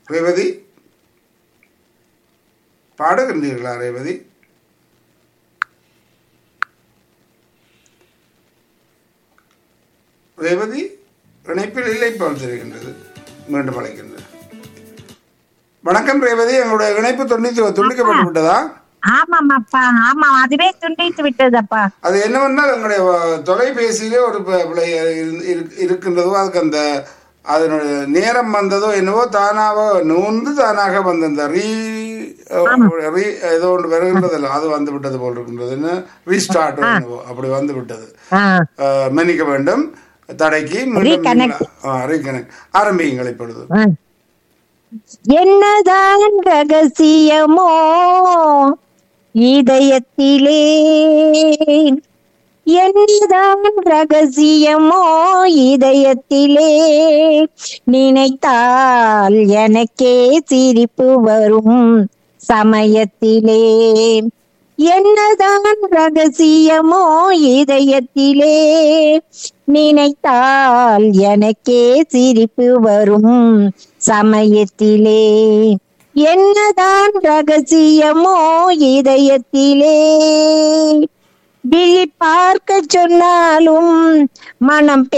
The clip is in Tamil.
ரேவதி பாடுகின்றீர்களா ரேவதி ரேவதி இணைப்பில் இல்லை போல் தெரிகின்றது மீண்டும் அழைக்கின்றது வணக்கம் ரேவதி எங்களுடைய இணைப்பு துண்டித்து துண்டிக்கப்பட்டு விட்டதா ஆமாம் அப்பா ஆமா அதுவே துண்டித்து விட்டதப்பா அது என்னவென்றால் எங்களுடைய வ- தொலைபேசியிலே ஒரு ப- பிழை இரு- இரு- இருக்கின்றதோ அதுக்கு அந்த அதனுடைய நேரம் வந்ததோ என்னவோ தானாக நூந்து தானாக வந்த இந்த ரீ ரீ ஏதோ ஒன்று வருகின்றதில்ல அது வந்து விட்டது போல் இருக்கின்றது என்ன ரீஸ்டார்ட் என்னவோ அப்படி வந்து விட்டது ஆ, அஹ், மன்னிக்க வேண்டும் தடைக்கு Reconnect. ரீகனெக்ட் ஆரம்பியுங்கள் இப்பொழுது ஆ. என்னதான் ரகசியமோ இதயத்திலே என்னதான் ரகசியமோ இதயத்திலே நினைத்தால் எனக்கே சிரிப்பு வரும் சமயத்திலே என்னதான் ரகசியமோ இதயத்திலே நினைத்தால் எனக்கே சிரிப்பு வரும் சமயத்திலே என்னதான் ரகசியமோ இதயத்திலே விழி பார்க்க சொன்னாலும் மனம்